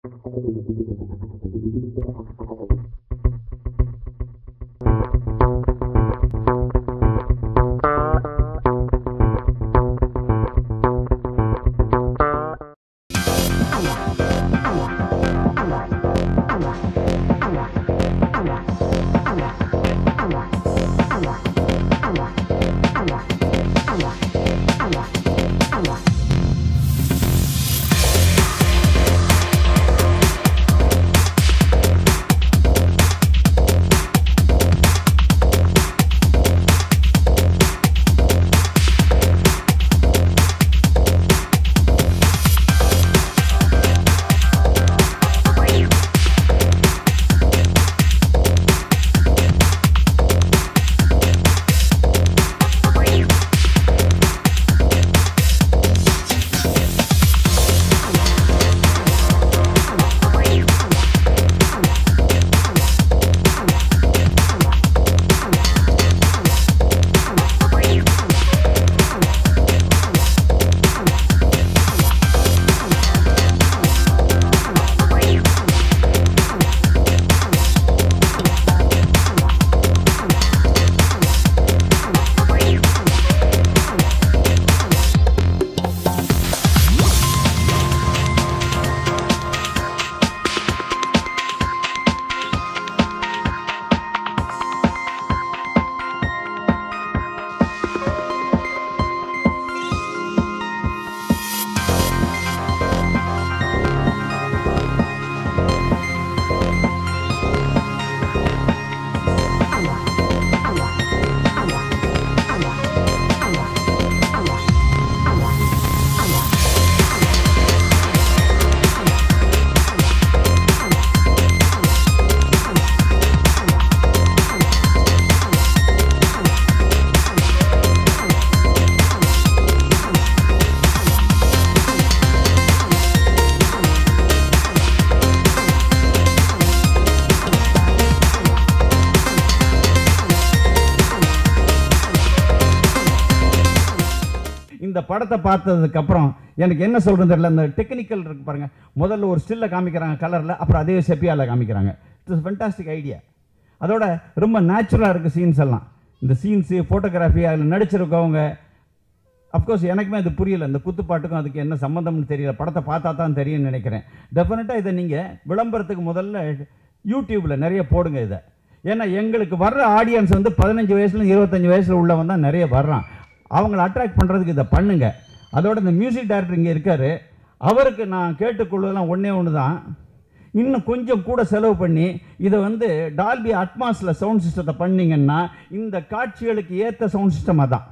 இந்த படத்தை பார்த்ததுக்கு அப்புறம் எனக்கு என்ன சொல்றது தெரியல இந்த டெக்னிக்கல் இருக்கு பாருங்க முதல்ல ஒரு ஸ்டில்ல காமிக்கிறாங்க கலர்ல அப்புறம் அதே செப்பியால காமிக்கிறாங்க இட்ஸ் ஃபென்டாஸ்டிக் ஐடியா அதோட ரொம்ப நேச்சுரலாக இருக்குது சீன்ஸ் எல்லாம் இந்த சீன்ஸு ஃபோட்டோகிராஃபி அதில் நடிச்சிருக்கவங்க அஃப்கோர்ஸ் எனக்குமே அது புரியல இந்த குத்துப்பாட்டுக்கும் அதுக்கு என்ன சம்மந்தம்னு தெரியல படத்தை பார்த்தா தான் தெரியும்னு நினைக்கிறேன் டெஃபினட்டாக இதை நீங்கள் விளம்பரத்துக்கு முதல்ல யூடியூப்பில் நிறைய போடுங்க இதை ஏன்னா எங்களுக்கு வர்ற ஆடியன்ஸ் வந்து பதினஞ்சு வயசுல இருபத்தஞ்சு வயசில் உள்ளவன் தான் நிறைய வர்றான் அவங்கள அட்ராக்ட் பண்ணுறதுக்கு இதை பண்ணுங்க அதோட இந்த மியூசிக் டைரக்டர் இங்கே இருக்காரு அவருக்கு நான் கேட்டுக்கொள்வதெல்லாம் ஒன்றே ஒன்று தான் இன்னும் கொஞ்சம் கூட செலவு பண்ணி இதை வந்து டால்பி அட்மாஸில் சவுண்ட் சிஸ்டத்தை பண்ணீங்கன்னா இந்த காட்சிகளுக்கு ஏற்ற சவுண்ட் சிஸ்டம் அதான்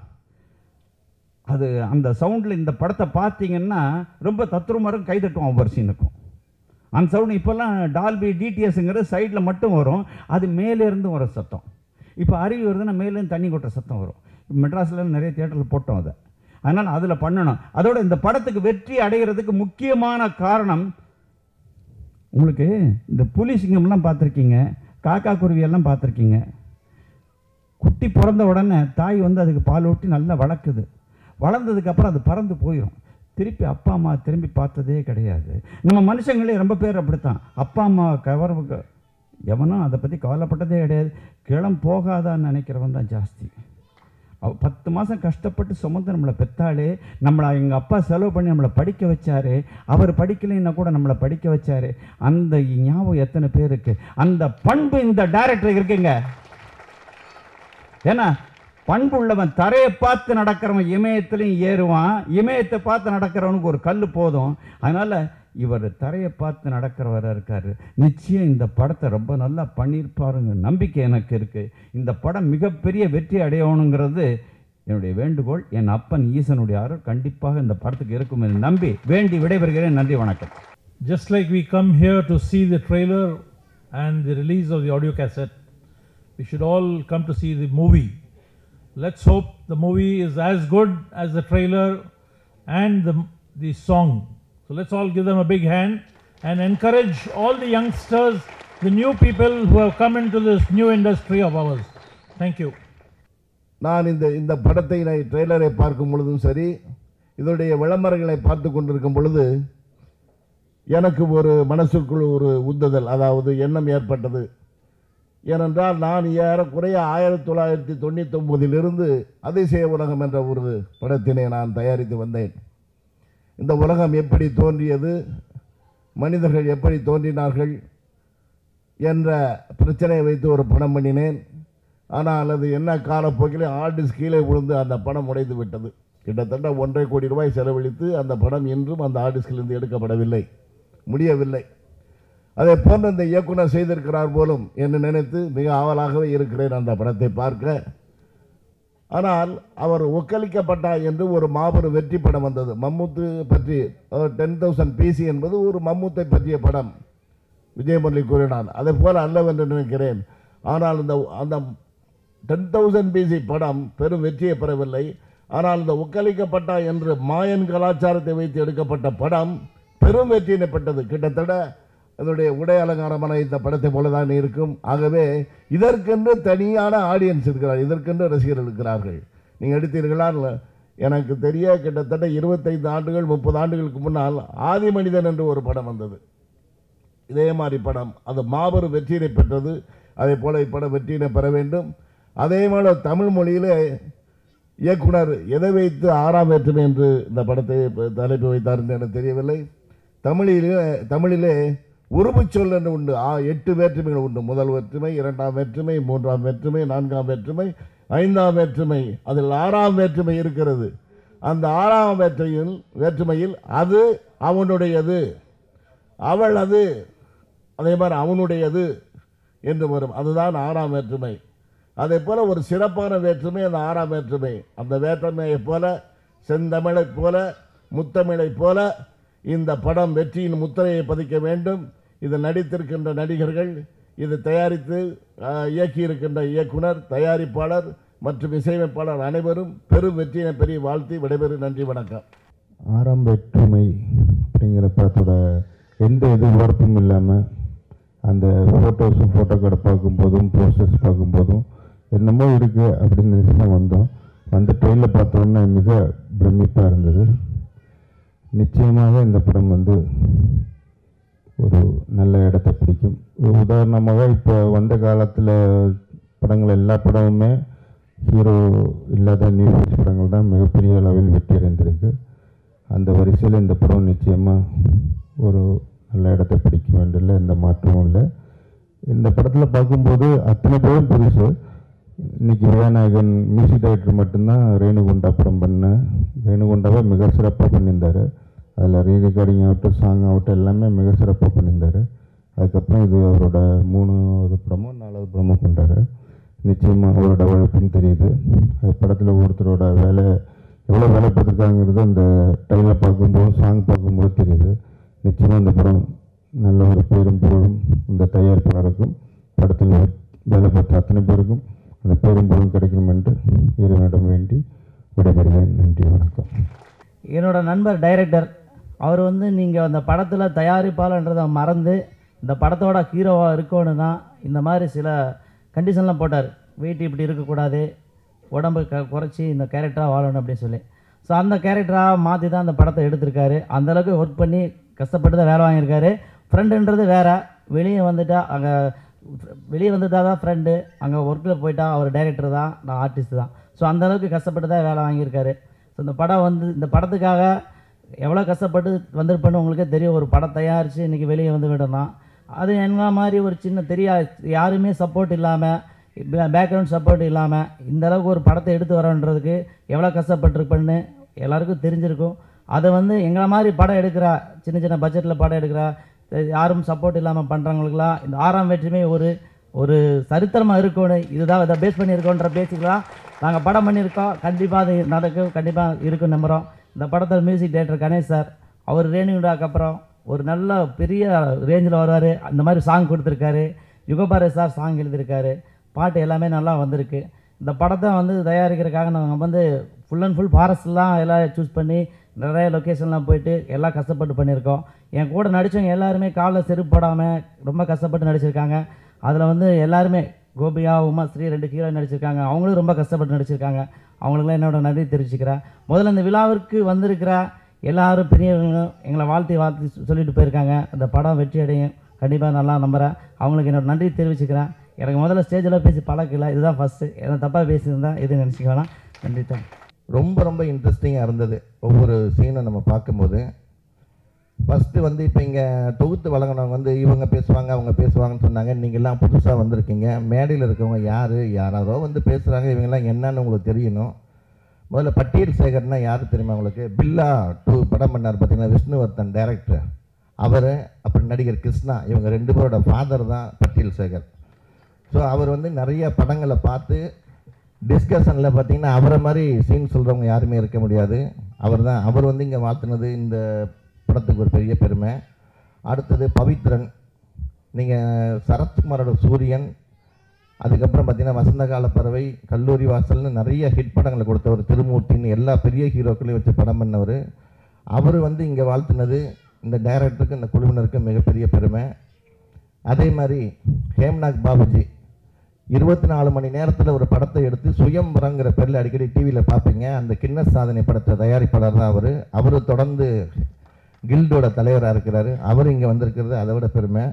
அது அந்த சவுண்டில் இந்த படத்தை பார்த்தீங்கன்னா ரொம்ப தத்ரூமரும் கைதட்டும் ஒவ்வொரு சீனுக்கும் அந்த சவுண்ட் இப்போல்லாம் டால்பி டிடிஎஸ்ங்கிறது சைடில் மட்டும் வரும் அது மேலேருந்து வர சத்தம் இப்போ அருவி வருதுன்னா மேலேருந்து தண்ணி கொட்டுற சத்தம் வரும் மெட்ராஸில் நிறைய தியேட்டரில் போட்டோம் அதை அதனால் அதில் பண்ணணும் அதோட இந்த படத்துக்கு வெற்றி அடைகிறதுக்கு முக்கியமான காரணம் உங்களுக்கு இந்த புலி சிங்கம்லாம் பார்த்துருக்கீங்க காக்கா குருவியெல்லாம் பார்த்துருக்கீங்க குட்டி பிறந்த உடனே தாய் வந்து அதுக்கு பால் ஊட்டி நல்லா வளர்க்குது வளர்ந்ததுக்கப்புறம் அது பறந்து போயிடும் திருப்பி அப்பா அம்மா திரும்பி பார்த்ததே கிடையாது நம்ம மனுஷங்களே ரொம்ப பேர் அப்படித்தான் அப்பா அம்மா கவர் எவனும் அதை பற்றி கவலைப்பட்டதே கிடையாது கிளம் போகாதான்னு நினைக்கிறவன் தான் ஜாஸ்தி அவ பத்து மாதம் கஷ்டப்பட்டு சுமந்து நம்மளை பெத்தாளே நம்மளை எங்கள் அப்பா செலவு பண்ணி நம்மளை படிக்க வச்சாரு அவர் படிக்கலைன்னா கூட நம்மளை படிக்க வச்சாரு அந்த ஞாபகம் எத்தனை பேருக்கு அந்த பண்பு இந்த டைரக்டர் இருக்குங்க ஏன்னா பண்பு உள்ளவன் தரையை பார்த்து நடக்கிறவன் இமயத்துலையும் ஏறுவான் இமயத்தை பார்த்து நடக்கிறவனுக்கு ஒரு கல் போதும் அதனால இவர் தரையை பார்த்து நடக்கிறவராக இருக்காரு நிச்சயம் இந்த படத்தை ரொம்ப நல்லா பண்ணியிருப்பாருங்க நம்பிக்கை எனக்கு இருக்கு இந்த படம் மிகப்பெரிய வெற்றி அடையணுங்கிறது என்னுடைய வேண்டுகோள் என் அப்பன் ஈசனுடைய அருள் கண்டிப்பாக இந்த படத்துக்கு இருக்கும் என்று நம்பி வேண்டி விடைபெறுகிறேன் நன்றி வணக்கம் Just like we come here to see the trailer and the release of the audio cassette, we should all come to see the movie. Let's hope the movie is as good as the trailer and the, the song. So let's all give them a big hand and encourage all the youngsters, the new people who have come into this new industry of ours. Thank you. நான் இந்த இந்த படத்தை நான் ட்ரெய்லரை பார்க்கும் பொழுதும் சரி இதனுடைய விளம்பரங்களை பார்த்து கொண்டிருக்கும் பொழுது எனக்கு ஒரு மனசுக்குள் ஒரு உந்துதல் அதாவது எண்ணம் ஏற்பட்டது ஏனென்றால் நான் ஏறக்குறைய ஆயிரத்தி தொள்ளாயிரத்தி தொண்ணூற்றி ஒன்பதிலிருந்து அதிசய உலகம் என்ற ஒரு படத்தினை நான் தயாரித்து வந்தேன் இந்த உலகம் எப்படி தோன்றியது மனிதர்கள் எப்படி தோன்றினார்கள் என்ற பிரச்சனையை வைத்து ஒரு படம் பண்ணினேன் ஆனால் அது என்ன காலப்போக்கில் ஆர்டிஸ்ட் கீழே விழுந்து அந்த படம் உடைந்து விட்டது கிட்டத்தட்ட ஒன்றரை கோடி ரூபாய் செலவழித்து அந்த படம் இன்றும் அந்த ஆர்டிஸ்டிலிருந்து எடுக்கப்படவில்லை முடியவில்லை அதை போன்ற இந்த இயக்குனர் செய்திருக்கிறார் போலும் என்று நினைத்து மிக ஆவலாகவே இருக்கிறேன் அந்த படத்தை பார்க்க ஆனால் அவர் ஒக்களிக்கப்பட்டார் என்று ஒரு மாபெரும் வெற்றி படம் வந்தது மம்முத்து பற்றி டென் தௌசண்ட் பிசி என்பது ஒரு மம்முத்தை பற்றிய படம் விஜயமுரளி கூறினார் அதை போல அல்லவென்று நினைக்கிறேன் ஆனால் இந்த அந்த டென் தௌசண்ட் பிசி படம் பெரும் வெற்றியை பெறவில்லை ஆனால் இந்த ஒக்களிக்கப்பட்டா என்று மாயன் கலாச்சாரத்தை வைத்து எடுக்கப்பட்ட படம் பெரும் வெற்றியினை பெற்றது கிட்டத்தட்ட அதனுடைய உடை அலங்காரமான இந்த படத்தை போல தான் இருக்கும் ஆகவே இதற்கென்று தனியான ஆடியன்ஸ் இருக்கிறார் இதற்கென்று ரசிகர்கள் இருக்கிறார்கள் நீங்கள் எடுத்தீர்களா எனக்கு தெரிய கிட்டத்தட்ட இருபத்தைந்து ஆண்டுகள் முப்பது ஆண்டுகளுக்கு முன்னால் ஆதி மனிதன் என்று ஒரு படம் வந்தது இதே மாதிரி படம் அது மாபெரும் வெற்றியினை பெற்றது அதே போல இப்படம் வெற்றியினை பெற வேண்டும் அதே மாதிரி தமிழ் மொழியிலே இயக்குனர் எதை வைத்து ஆறாம் வேற்றுமை என்று இந்த படத்தை இப்ப தலைப்பு வைத்தார் என்று எனக்கு தெரியவில்லை தமிழிலே தமிழிலே உருபுச் சொல் என்று உண்டு ஆ எட்டு வேற்றுமைகள் உண்டு முதல் வேற்றுமை இரண்டாம் வேற்றுமை மூன்றாம் வேற்றுமை நான்காம் வேற்றுமை ஐந்தாம் வேற்றுமை அதில் ஆறாம் வேற்றுமை இருக்கிறது அந்த ஆறாம் வேற்றுமையில் வேற்றுமையில் அது அவனுடையது அவள் அது அதே மாதிரி அவனுடையது என்று வரும் அதுதான் ஆறாம் வேற்றுமை அதே போல ஒரு சிறப்பான வேற்றுமை அந்த ஆறாம் வேற்றுமை அந்த வேற்றுமையைப் போல செந்தமிழைப் போல முத்தமிழைப் போல இந்த படம் வெற்றியின் முத்திரையை பதிக்க வேண்டும் இது நடித்திருக்கின்ற நடிகர்கள் இது தயாரித்து ஆஹ், இயக்கியிருக்கின்ற இயக்குனர் தயாரிப்பாளர் மற்றும் இசையமைப்பாளர் அனைவரும் பெரும் வெற்றியினை பெரிய வாழ்த்தி விடைபெறும் நன்றி வணக்கம் ஆறாம் வேற்றுமை அப்படிங்கிற படத்தோட எந்த எதிர்பார்ப்பும் இல்லாமல் அந்த ஃபோட்டோஸும் ஃபோட்டோ கார்டை பார்க்கும்போதும் போஸ்டர்ஸ் பார்க்கும்போதும் என்னமோ இருக்குது அப்படின்னு நினைச்சு தான் வந்தோம் அந்த ட்ரெயினில் பார்த்த உடனே மிக பிரமிப்பாக இருந்தது நிச்சயமாக இந்த படம் வந்து ஒரு நல்ல இடத்தை பிடிக்கும் உதாரணமாக இப்போ வந்த காலத்தில் படங்கள் எல்லா படமுமே ஹீரோ இல்லாத நியூ ஏஜ் படங்கள் தான் மிகப்பெரிய அளவில் வெற்றி அடைந்திருக்கு அந்த வரிசையில் இந்த படம் நிச்சயமாக ஒரு நல்ல இடத்தை பிடிக்க வேண்டிய எந்த மாற்றமும் இல்லை இந்த படத்தில் பார்க்கும்போது அத்தனை பேரும் புதுசு இன்னைக்கு விநாயகன் மியூசிக் டைரக்டர் மட்டும்தான் ரேணுகுண்டா படம் பண்ண ரேணுகுண்டாவை மிக சிறப்பாக பண்ணியிருந்தார் அதில் ரீ ரெக்கார்டிங் ஆகட்டும் சாங் ஆகட்டும் எல்லாமே மிக சிறப்பாக பண்ணியிருந்தார் அதுக்கப்புறம் இது அவரோட மூணாவது படமோ நாலாவது படமோ பண்ணுறாரு நிச்சயமாக அவரோட உழைப்புன்னு தெரியுது அது படத்தில் ஒருத்தரோட வேலை எவ்வளோ வேலை பார்த்துருக்காங்கிறது அந்த டைலில் பார்க்கும்போது சாங் பார்க்கும்போது தெரியுது நிச்சயமாக இந்த படம் நல்ல ஒரு பேரும் புகழும் இந்த தயாரிப்பாளருக்கும் படத்தில் வேலை பார்த்த அத்தனை பேருக்கும் அந்த பேரும் புகழும் கிடைக்கணும் என்று இறைவனிடம் வேண்டி விடைபெறுகிறேன் நன்றி வணக்கம் என்னோட நண்பர் டைரக்டர் அவர் வந்து நீங்கள் அந்த படத்தில் தயாரிப்பாளன்றதை மறந்து இந்த படத்தோட ஹீரோவாக இருக்கணும் தான் இந்த மாதிரி சில கண்டிஷன்லாம் போட்டார் வெயிட் இப்படி இருக்கக்கூடாது உடம்பு க குறைச்சி இந்த கேரக்டராக வாழணும் அப்படின்னு சொல்லி ஸோ அந்த கேரக்டராக மாற்றி தான் அந்த படத்தை எடுத்திருக்காரு அந்தளவுக்கு ஒர்க் பண்ணி கஷ்டப்பட்டு தான் வேலை வாங்கியிருக்காரு ஃப்ரெண்டுன்றது வேற வெளியே வந்துட்டா அங்கே வெளியே வந்துட்டா தான் ஃப்ரெண்டு அங்கே ஒர்க்கில் போயிட்டா அவர் டைரக்டர் தான் நான் ஆர்டிஸ்ட் தான் ஸோ அந்தளவுக்கு கஷ்டப்பட்டு தான் வேலை வாங்கியிருக்காரு ஸோ இந்த படம் வந்து இந்த படத்துக்காக எவ்வளோ கஷ்டப்பட்டு வந்திருப்பேன்னு உங்களுக்கே தெரியும் ஒரு படம் தயாரித்து இன்றைக்கி வெளியே வந்து விடணும் அது என்ன மாதிரி ஒரு சின்ன தெரியா யாருமே சப்போர்ட் இல்லாமல் பேக்ரவுண்ட் சப்போர்ட் இல்லாமல் இந்த அளவுக்கு ஒரு படத்தை எடுத்து வரன்றதுக்கு எவ்வளோ கஷ்டப்பட்டிருப்பேன்னு எல்லாருக்கும் தெரிஞ்சிருக்கும் அதை வந்து எங்களை மாதிரி படம் எடுக்கிற சின்ன சின்ன பட்ஜெட்டில் படம் எடுக்கிற யாரும் சப்போர்ட் இல்லாமல் பண்ணுறவங்களுக்குலாம் இந்த ஆறாம் வெற்றிமே ஒரு ஒரு சரித்திரமாக இருக்கணும் இதுதான் இதை பேஸ் பண்ணியிருக்கோன்ற பேசிக்கலாம் நாங்கள் படம் பண்ணியிருக்கோம் கண்டிப்பாக அது நடக்கும் கண்டிப்பாக இருக்கும் நம்புகிறோம் இந்த படத்தில் மியூசிக் டைரக்டர் கணேஷ் சார் அவர் ரேணுடாக்கு அப்புறம் ஒரு நல்ல பெரிய ரேஞ்சில் வருவார் அந்த மாதிரி சாங் கொடுத்துருக்காரு யுகபாரே சார் சாங் எழுதியிருக்காரு பாட்டு எல்லாமே நல்லா வந்திருக்கு இந்த படத்தை வந்து தயாரிக்கிறதுக்காக நாங்கள் வந்து ஃபுல் அண்ட் ஃபுல் ஃபாரஸ்ட்லாம் எல்லாம் சூஸ் பண்ணி நிறைய லொக்கேஷன்லாம் போயிட்டு எல்லாம் கஷ்டப்பட்டு பண்ணியிருக்கோம் என் கூட நடித்தவங்க எல்லாருமே காலில் செருப்பு போடாமல் ரொம்ப கஷ்டப்பட்டு நடிச்சிருக்காங்க அதில் வந்து எல்லாருமே கோபியா உமா ஸ்ரீ ரெண்டு ஹீரோ நடிச்சிருக்காங்க அவங்களும் ரொம்ப கஷ்டப்பட்டு நடிச்சிருக்காங்க அவங்களுக்குலாம் என்னோட நன்றி தெரிவிச்சுக்கிறேன் முதல்ல இந்த விழாவிற்கு வந்திருக்கிற எல்லாரும் பெரியவங்க எங்களை வாழ்த்தி வாழ்த்தி சொ- சொல்லிட்டு போயிருக்காங்க அந்த படம் வெற்றி அடையும் கண்டிப்பாக நல்லா நம்புகிறேன் அவங்களுக்கு என்னோட நன்றி தெரிவிச்சுக்கிறேன் எனக்கு முதல்ல ஸ்டேஜில் பேசி பழக்கல இதுதான் ஃபஸ்ட்டு எதனா தப்பாக பேசியிருந்தா எதுவும் நினச்சிக்க வேணாம் நன்றி தேங்க் ரொம்ப ரொம்ப இன்ட்ரெஸ்டிங்காக இருந்தது ஒவ்வொரு சீனை நம்ம பார்க்கும்போது ஃபஸ்ட்டு வந்து இப்போ இங்கே தொகுத்து வழங்கினவங்க வந்து இவங்க பேசுவாங்க அவங்க பேசுவாங்கன்னு சொன்னாங்க நீங்கள்லாம் புதுசாக வந்திருக்கீங்க மேடையில் இருக்கவங்க யார் யாராரோ வந்து பேசுகிறாங்க இவங்கெல்லாம் என்னன்னு உங்களுக்கு தெரியணும் முதல்ல பட்டியல் சேகர்னா யார் தெரியுமா உங்களுக்கு பில்லா டூ படம் பண்ணார் பார்த்தீங்கன்னா விஷ்ணுவர்தன் டைரக்டர் அவர் அப்புறம் நடிகர் கிருஷ்ணா இவங்க ரெண்டு பேரோட ஃபாதர் தான் பட்டியல் சேகர் ஸோ அவர் வந்து நிறைய படங்களை பார்த்து டிஸ்கஷனில் பார்த்தீங்கன்னா அவரை மாதிரி சீன் சொல்கிறவங்க யாருமே இருக்க முடியாது அவர் தான் அவர் வந்து இங்கே வாழ்த்துனது இந்த படத்துக்கு ஒரு பெரிய பெருமை அடுத்தது பவித்ரன் நீங்கள் சரத்குமாரோட சூரியன் அதுக்கப்புறம் பார்த்தீங்கன்னா வசந்த கால பறவை கல்லூரி வாசல்னு நிறைய ஹிட் படங்களை கொடுத்தவர் திருமூர்த்தின்னு எல்லா பெரிய ஹீரோக்களையும் வச்சு படம் பண்ணவர் அவர் வந்து இங்கே வாழ்த்துனது இந்த டைரக்டருக்கு இந்த குழுவினருக்கு மிகப்பெரிய பெருமை அதே மாதிரி ஹேம்நாக் பாபுஜி இருபத்தி நாலு மணி நேரத்தில் ஒரு படத்தை எடுத்து சுயம்பரங்கிற பேரில் அடிக்கடி டிவியில் பார்ப்பீங்க அந்த கின்னஸ் சாதனை படத்தை தயாரிப்பாளர் தான் அவர் அவர் தொடர்ந்து கில்டோட தலைவராக இருக்கிறாரு அவர் இங்கே வந்திருக்கிறது அதை விட பெருமை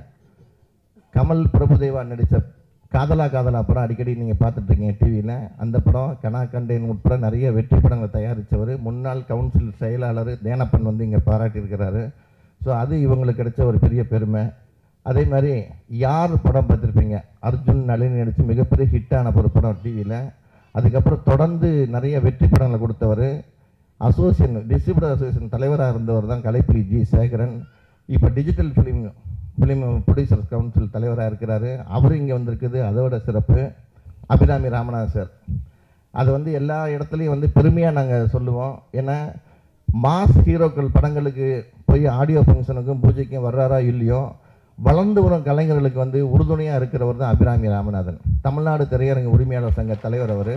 கமல் பிரபுதேவா நடித்த காதலா காதலா படம் அடிக்கடி நீங்கள் பார்த்துட்ருக்கீங்க டிவியில் அந்த படம் கனா கண்டேன் உட்பட நிறைய வெற்றி படங்களை தயாரித்தவர் முன்னாள் கவுன்சில் செயலாளர் தேனப்பன் வந்து இங்கே பாராட்டியிருக்கிறாரு ஸோ அது இவங்களுக்கு கிடைச்ச ஒரு பெரிய பெருமை அதே மாதிரி யார் படம் பார்த்துருப்பீங்க அர்ஜுன் நளினி நடித்து மிகப்பெரிய ஹிட்டான ஒரு படம் டிவியில் அதுக்கப்புறம் தொடர்ந்து நிறைய வெற்றி படங்களை கொடுத்தவர் அசோசியேஷன் டிஸ்ட்ரிபியூட்டர் அசோசியேஷன் தலைவராக இருந்தவர் தான் கலைப்புலி ஜி சேகரன் இப்போ digital film film producers council தலைவராக இருக்கிறாரு அவரும் இங்கே வந்திருக்குது அதோட சிறப்பு அபிராமி ராமநாதன் சார் அது வந்து எல்லா இடத்துலையும் வந்து பெருமையாக நாங்கள் சொல்லுவோம் ஏன்னா மாஸ் ஹீரோக்கள் படங்களுக்கு போய் ஆடியோ ஃபங்க்ஷனுக்கும் பூஜைக்கும் வர்றாரா இல்லையோ வளர்ந்து வரும் கலைஞர்களுக்கு வந்து உறுதுணையாக இருக்கிறவர் தான் அபிராமி ராமநாதன் தமிழ்நாடு திரையரங்கு உரிமையாளர் சங்க தலைவர் அவர்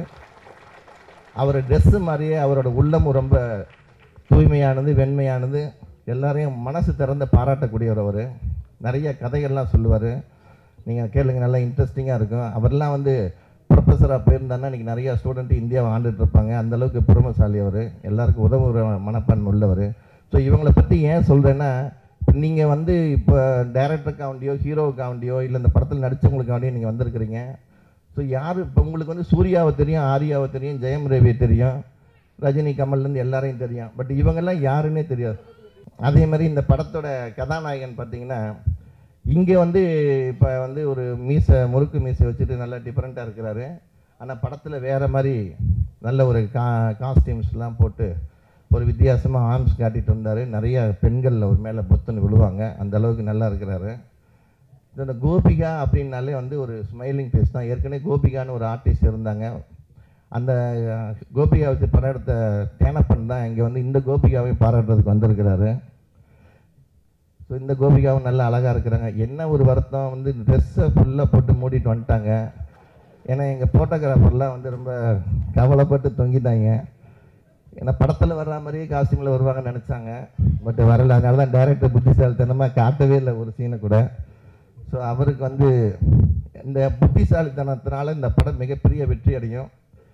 அவர் ட்ரெஸ்ஸு மாதிரியே அவரோட உள்ளமும் ரொம்ப தூய்மையானது வெண்மையானது எல்லாரையும் மனசு திறந்து பாராட்டக்கூடியவர் அவர் நிறைய கதைகள்லாம் சொல்லுவார் நீங்கள் கேளுங்க நல்லா இன்ட்ரெஸ்டிங்காக இருக்கும் அவர்லாம் வந்து ப்ரொஃபஸராக போயிருந்தாருன்னா இன்றைக்கி நிறையா ஸ்டூடெண்ட் இந்தியாவை ஆண்டுட்டு இருப்பாங்க அந்த அளவுக்கு பொறுமைசாலி அவர் எல்லாருக்கும் உதவுற மனப்பான்மை உள்ளவர் ஸோ இவங்களை பற்றி ஏன் சொல்கிறேன்னா இப்போ நீங்கள் வந்து இப்போ டைரக்டருக்காண்டியோ ஹீரோவுக்காண்டியோ இல்லை இந்த படத்தில் நடித்தவங்களுக்காண்டியோ நீங்கள் வந்திருக்கிறீங்க ஸோ யார் இப்போ உங்களுக்கு வந்து சூர்யாவை தெரியும் ஆர்யாவை தெரியும் ஜெயம் ரவியை தெரியும் ரஜினி கமல்லேருந்து எல்லாரையும் தெரியும் பட் இவங்கெல்லாம் யாருன்னே தெரியாது அதே மாதிரி இந்த படத்தோட கதாநாயகன் பார்த்தீங்கன்னா இங்கே வந்து இப்போ வந்து ஒரு மீசை முறுக்கு மீசை வச்சுட்டு நல்லா டிஃப்ரெண்ட்டாக இருக்கிறாரு ஆனால் படத்தில் வேறு மாதிரி நல்ல ஒரு கா காஸ்டியூம்ஸ்லாம் போட்டு ஒரு வித்தியாசமாக ஆர்ம்ஸ் காட்டிட்டு வந்தார் நிறைய பெண்கள் அவர் மேலே பொத்துன்னு விழுவாங்க அந்த அளவுக்கு நல்லா இருக்கிறாரு இந்த கோபிகா அப்படின்னாலே வந்து ஒரு ஸ்மைலிங் ஃபேஸ் தான் ஏற்கனவே கோபிகான்னு ஒரு ஆர்டிஸ்ட் இருந்தாங்க அந்த அஹ், கோபிகா வச்சு படம் எடுத்த தேனப்பன் தான் இங்கே வந்து இந்த கோபிகாவையும் பாராட்டுறதுக்கு வந்திருக்கிறாரு ஸோ இந்த கோபிகாவும் நல்லா அழகாக இருக்கிறாங்க என்ன ஒரு வருத்தம் வந்து ட்ரெஸ்ஸை ஃபுல்லாக போட்டு மூடிட்டு வந்துட்டாங்க ஏன்னா எங்கள் ஃபோட்டோகிராஃபர்லாம் வந்து ரொம்ப கவலைப்பட்டு தொங்கிட்டாங்க ஏன்னா படத்தில் வர்ற மாதிரியே காஸ்டியூமில் வருவாங்கன்னு நினச்சாங்க பட் வரல அதனால தான் டேரக்டர் புத்திசாலித்தனமாக காட்டவே இல்லை ஒரு சீனை கூட ஸோ அவருக்கு வந்து இந்த புத்திசாலித்தனத்தினால இந்த படம் மிகப்பெரிய வெற்றி அடையும்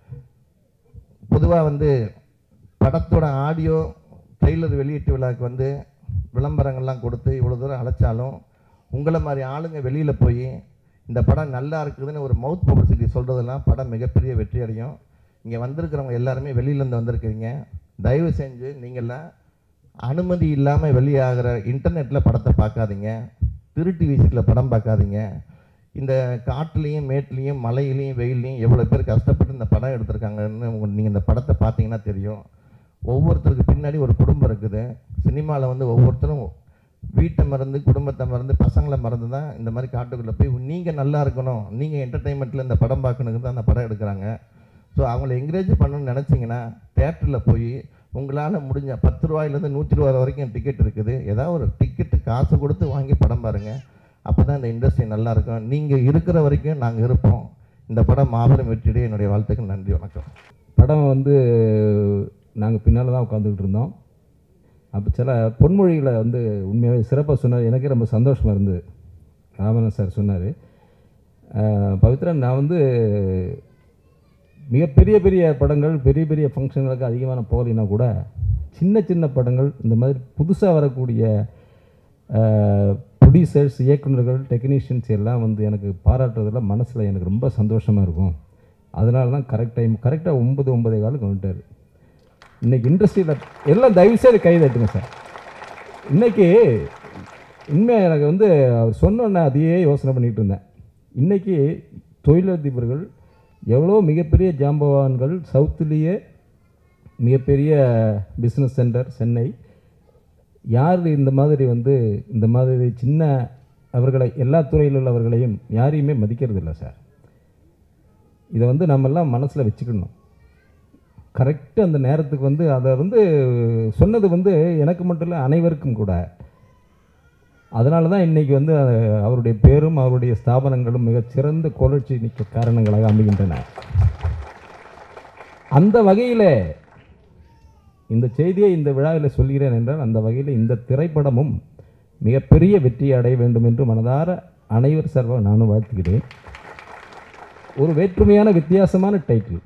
பொதுவாக வந்து படத்தோட ஆடியோ ட்ரெய்லர் வெளியீட்டு விழாக்கு வந்து விளம்பரங்கள்லாம் கொடுத்து இவ்வளோ தூரம் அழைச்சாலும் உங்களை மாதிரி ஆளுங்க வெளியில் போய் இந்த படம் நல்லா இருக்குதுன்னு ஒரு மவுத் பப்ளிசிட்டி சொல்கிறதெல்லாம் படம் மிகப்பெரிய வெற்றி அடையும் இங்கே வந்திருக்கிறவங்க எல்லாருமே வெளியிலேருந்து வந்திருக்கிறீங்க தயவு செஞ்சு நீங்கள்லாம் அனுமதி இல்லாமல் வெளியாகிற இன்டர்நெட்டில் படத்தை பார்க்காதீங்க திருட்டு வீசிட்டில் படம் பார்க்காதீங்க இந்த காட்டுலேயும் மேட்லேயும் மலையிலையும் வெயிலையும் எவ்வளோ பேர் கஷ்டப்பட்டு இந்த படம் எடுத்திருக்காங்கன்னு நீங்கள் இந்த படத்தை பார்த்தீங்கன்னா தெரியும் ஒவ்வொருத்தருக்கு பின்னாடி ஒரு குடும்பம் இருக்குது சினிமாவில் வந்து ஒவ்வொருத்தரும் வீட்டை மறந்து குடும்பத்தை மறந்து பசங்களை மறந்து தான் இந்த மாதிரி காட்டுக்குள்ளே போய் நீங்கள் நல்லா இருக்கணும் நீங்கள் என்டர்டெயின்மெண்ட்டில் இந்த படம் பார்க்கணுக்கு தான் அந்த படம் எடுக்கிறாங்க ஸோ அவங்கள என்கரேஜ் பண்ணணும்னு நினச்சிங்கன்னா தேட்டரில் போய் உங்களால் முடிஞ்ச பத்து ரூபாயிலேருந்து நூற்றி ரூபா வரைக்கும் டிக்கெட் இருக்குது ஏதாவது ஒரு டிக்கெட்டு காசு கொடுத்து வாங்கி படம் பாருங்கள் அப்போ தான் இந்த இண்டஸ்ட்ரி நல்லா இருக்கும் நீங்கள் இருக்கிற வரைக்கும் நாங்கள் இருப்போம் இந்த படம் மாபெரும் வெற்றியுடைய என்னுடைய வாழ்த்துக்கள் நன்றி வணக்கம் படம் வந்து நாங்கள் பின்னால் தான் உட்காந்துக்கிட்டு இருந்தோம் அப்போ சில பொன்மொழிகளை வந்து உண்மையாகவே சிறப்பாக சொன்னார் எனக்கே ரொம்ப சந்தோஷமாக இருந்தது ராமன் சார் சொன்னார் பவித்ரன் நான் வந்து மிக பெரிய பெரிய படங்கள் பெரிய பெரிய ஃபங்க்ஷன்களுக்கு அதிகமான போகலைன்னா கூட சின்ன சின்ன படங்கள் இந்த மாதிரி புதுசாக வரக்கூடிய ப்ரொடியூசர்ஸ் இயக்குனர்கள் டெக்னீஷியன்ஸ் எல்லாம் வந்து எனக்கு பாராட்டுறதுல மனசில் எனக்கு ரொம்ப சந்தோஷமாக இருக்கும் அதனால தான் கரெக்ட் டைம் கரெக்டாக ஒன்பது ஒன்பதே காலுக்கு வந்துட்டார் இன்றைக்கி இண்டஸ்ட்ரியில் எல்லாம் தயவுசெய்து கை தட்டுங்க சார் இன்றைக்கி உண்மையாக எனக்கு வந்து அவர் சொன்னோன்னே அதையே யோசனை பண்ணிகிட்டு இருந்தேன் இன்றைக்கி தொழிலதிபர்கள் எவ்வளோ மிகப்பெரிய ஜாம்பவான்கள் சவுத்துலேயே மிகப்பெரிய பிஸ்னஸ் சென்டர் சென்னை யார் இந்த மாதிரி வந்து இந்த மாதிரி சின்ன அவர்களை எல்லா துறையில் உள்ளவர்களையும் யாரையுமே மதிக்கிறது இல்லை சார் இதை வந்து நம்மெல்லாம் மனசில் வச்சுக்கணும் கரெக்டு அந்த நேரத்துக்கு வந்து அதை வந்து சொன்னது வந்து எனக்கு மட்டும் இல்லை அனைவருக்கும் கூட அதனால தான் இன்றைக்கி வந்து அஹ், அவருடைய பேரும் அவருடைய ஸ்தாபனங்களும் மிகச்சிறந்த கோலட்சி நிற்க காரணங்களாக அமைகின்றன அந்த வகையில் இந்த செய்தியை இந்த விழாவில் சொல்கிறேன் என்றால் அந்த வகையில் இந்த திரைப்படமும் மிகப்பெரிய வெற்றி அடைய வேண்டும் என்று மனதார அனைவர் சார்பாக நானும் வாழ்த்துகிறேன் ஒரு வேற்றுமையான வித்தியாசமான டைட்டில்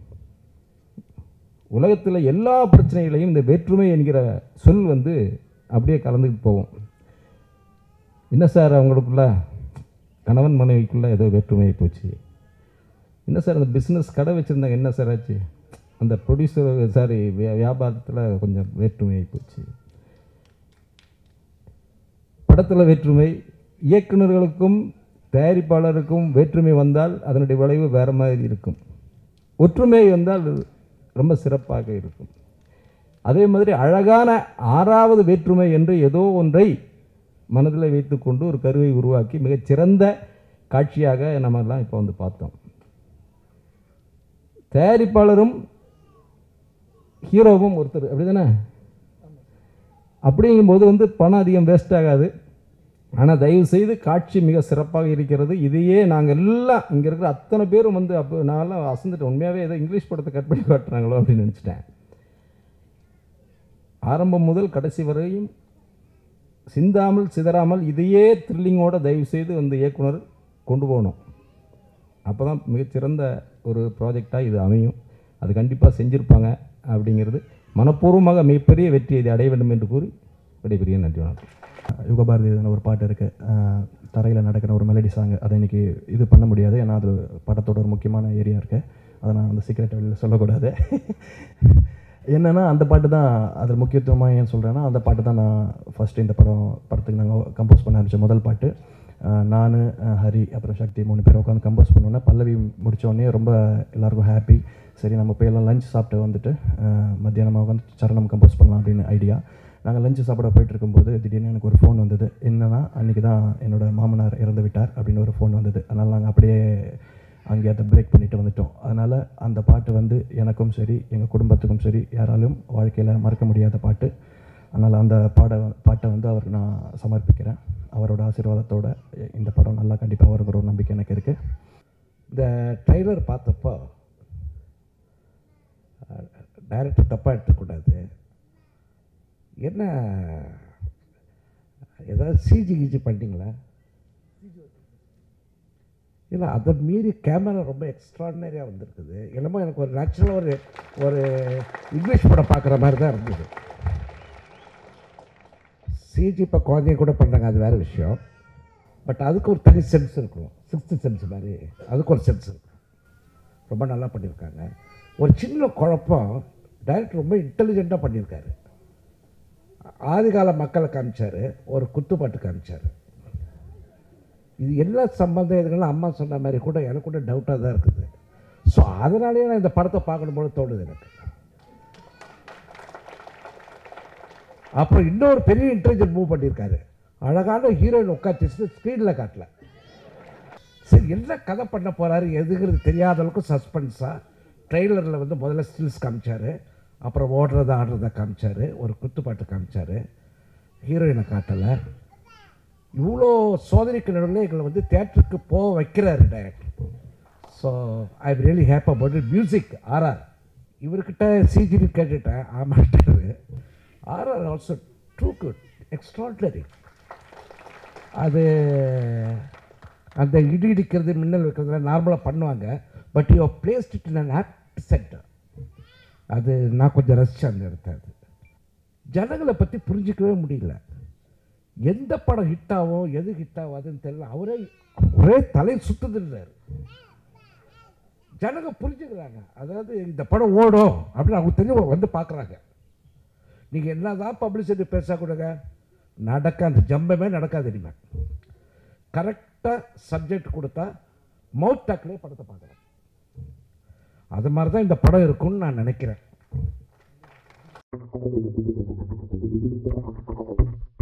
உலகத்தில் எல்லா பிரச்சனைகளையும் இந்த வேற்றுமை என்கிற சொல் வந்து அப்படியே கலந்துக்கிட்டு போவோம் என்ன சார் அவங்களுக்குள்ள கணவன் மனைவிக்குள்ள ஏதோ வேற்றுமை போச்சு என்ன சார் அந்த பிஸ்னஸ் கடை வச்சுருந்தாங்க என்ன சார் ஆச்சு அந்த ப்ரொடியூசர் சாரி வியாபாரத்தில் கொஞ்சம் வேற்றுமை போச்சு படத்தில் வேற்றுமை இயக்குனர்களுக்கும் தயாரிப்பாளருக்கும் வேற்றுமை வந்தால் அதனுடைய விளைவு வேறு மாதிரி இருக்கும் ஒற்றுமை வந்தால் ரொம்ப சிறப்பாக இருக்கும் அதே மாதிரி அழகான ஆறாவது வேற்றுமை என்று ஏதோ ஒன்றை மனதில் வைத்துக்கொண்டு ஒரு கருவை உருவாக்கி மிகச்சிறந்த காட்சியாக நம்ம எல்லாம் இப்போ வந்து பார்த்தோம் தயாரிப்பாளரும் ஹீரோவும் ஒருத்தர் அப்படிதானே அப்படிங்கும்போது வந்து பணம் அதிகம் வேஸ்ட் ஆகாது ஆனால் தயவு செய்து காட்சி மிக சிறப்பாக இருக்கிறது இதையே நாங்கள் எல்லாம் இங்கே இருக்கிற அத்தனை பேரும் வந்து அப்போ நான்லாம் அசந்துட்டேன் உண்மையாகவே ஏதோ இங்கிலீஷ் படத்தை கட் பண்ணி காட்டுறாங்களோ அப்படின்னு நினச்சிட்டேன் ஆரம்பம் முதல் கடைசி வரையும் சிந்தாமல் சிதறாமல் இதையே த்ரில்லிங்கோட தயவு செய்து வந்து இயக்குனர் கொண்டு போகணும் அப்போ தான் மிகச்சிறந்த ஒரு ப்ராஜெக்டாக இது அமையும் அது கண்டிப்பாக செஞ்சுருப்பாங்க அப்படிங்கிறது மனப்பூர்வமாக மிகப்பெரிய வெற்றியை இதை அடைய வேண்டும் என்று கூறி விடைபெரிய நன்றி வணக்கம் யுகபாரதி எழுதின ஒரு பாட்டு இருக்குது தரையில் நடக்கிற ஒரு மெலடி சாங் அதை இன்னைக்கு இது பண்ண முடியாது ஏன்னா அது படத்தோட ஒரு முக்கியமான ஏரியா இருக்குது அதை நான் அந்த சீக்கிரட் வெளியில் சொல்லக்கூடாது என்னென்னா அந்த பாட்டு தான் அதில் முக்கியத்துவமாக ஏன் சொல்கிறேன்னா அந்த பாட்டு தான் நான் ஃபஸ்ட்டு இந்த படம் படத்துக்கு நாங்கள் கம்போஸ் பண்ண ஆரம்பிச்ச முதல் பாட்டு நான் ஹரி அப்புறம் சக்தி மூணு பேர் உட்காந்து கம்போஸ் பண்ணோன்னே பல்லவி முடிச்ச உடனே ரொம்ப எல்லாருக்கும் ஹாப்பி சரி நம்ம போய் எல்லாம் லஞ்ச் சாப்பிட்டு வந்துட்டு அஹ், மத்தியானமாக உட்காந்து சரணம் கம்போஸ் பண்ணலாம் அப்படின்னு ஐடியா நாங்கள் லஞ்சு சாப்பிட போயிட்டு இருக்கும்போது திடீர்னு எனக்கு ஒரு ஃபோன் வந்தது என்னன்னா அன்றைக்கி தான் என்னோட மாமனார் இறந்து விட்டார் அப்படின்னு ஒரு ஃபோன் வந்தது அதனால் நாங்கள் அப்படியே அங்கே அதை பிரேக் பண்ணிட்டு வந்துட்டோம் அதனால் அந்த பாட்டு வந்து எனக்கும் சரி எங்கள் குடும்பத்துக்கும் சரி யாராலும் வாழ்க்கையில் மறக்க முடியாத பாட்டு அதனால் அந்த பாட பாட்டை வந்து அவருக்கு நான் சமர்ப்பிக்கிறேன் அவரோட ஆசீர்வாதத்தோட இந்த படம் நல்லா கண்டிப்பாக வருங்கிற ஒரு நம்பிக்கை எனக்கு இருக்குது இந்த ட்ரைலர் பார்த்தப்போ டைரக்டர் தப்பாக எடுத்துக்கூடாது என்ன ஏதாவது சிஜி கிஜி பண்ணிட்டீங்களா இல்லை அதை மீறி கேமரா ரொம்ப எக்ஸ்ட்ராடினரியாக வந்திருக்குது என்னமோ எனக்கு ஒரு நேச்சுரலாக ஒரு ஒரு இங்கிலீஷ் படம் பார்க்குற மாதிரி தான் இருந்தது சிஜி இப்போ குழந்தைங்க கூட பண்ணுறாங்க அது வேறு விஷயம் பட் அதுக்கு ஒரு தனி சென்ஸ் இருக்கும் சிக்ஸ்த்து சென்ஸ் மாதிரி அதுக்கு ஒரு சென்ஸ் இருக்கும் ரொம்ப நல்லா பண்ணியிருக்காங்க ஒரு சின்ன குழப்பம் டைரக்டர் ரொம்ப இன்டெலிஜெண்ட்டாக பண்ணியிருக்காரு ஆதிகால மக்களை காமிச்சார் ஒரு குத்துப்பாட்டு காமிச்சார் இது எல்லா சம்பந்தம் இதுகளும் அம்மா சொன்ன மாதிரி கூட எனக்கு கூட டவுட்டாக தான் இருக்குது ஸோ அதனாலேயே நான் இந்த படத்தை பார்க்கணும் போல தோணுது எனக்கு அப்புறம் இன்னொரு பெரிய இன்டெலிஜென்ட் மூவ் பண்ணியிருக்காரு அழகான ஹீரோயின் உட்காந்து ஸ்க்ரீனில் காட்டல சரி என்ன கதை பண்ண போகிறாரு எதுங்கிறது தெரியாத அளவுக்கு சஸ்பென்ஸாக ட்ரெய்லரில் வந்து முதல்ல ஸ்டில்ஸ் காமிச்சார் அப்புறம் ஓடுறத ஆடுறத காமிச்சார் ஒரு குத்துப்பாட்டு காமிச்சார் ஹீரோயினை காட்டலை இவ்வளோ சோதனைக்கு நடுவில் எங்களை வந்து தேட்டருக்கு போக வைக்கிறாரு director so I am really happy about it music RR இவர்கிட்ட சிஜினி கேட்டுட்டேன் ஆமாட்டாரு RR also true good extraordinary அது அந்த இடி இடிக்கிறது மின்னல் வைக்கிறதுல நார்மலாக பண்ணுவாங்க but you placed it in an apt centre அது நான் கொஞ்சம் ரசித்தேன் அந்த இடத்த அது ஜனங்களை பற்றி புரிஞ்சிக்கவே முடியல எந்த படம் ஹிட் ஆகும் எது ஹிட் ஆகாதுன்னு தெரியல அவரே ஒரே தலை சுத்துதுன்றாரு ஜனங்க புரிஞ்சுக்கிறாங்க அதாவது இந்த படம் ஓடும் அப்படின்னு அவங்க தெரிஞ்சு வந்து பார்க்குறாங்க நீங்கள் என்னதான் பப்ளிசிட்டி பேச கொடுங்க நடக்க அந்த ஜம்பமே நடக்காது இனிமேல் கரெக்டாக சப்ஜெக்ட் கொடுத்தா மவுத் டாக்லேயே படத்தை பார்க்குறேன் அது மாதிரி தான் இந்த படம் இருக்கும்னு நான் நினைக்கிறேன்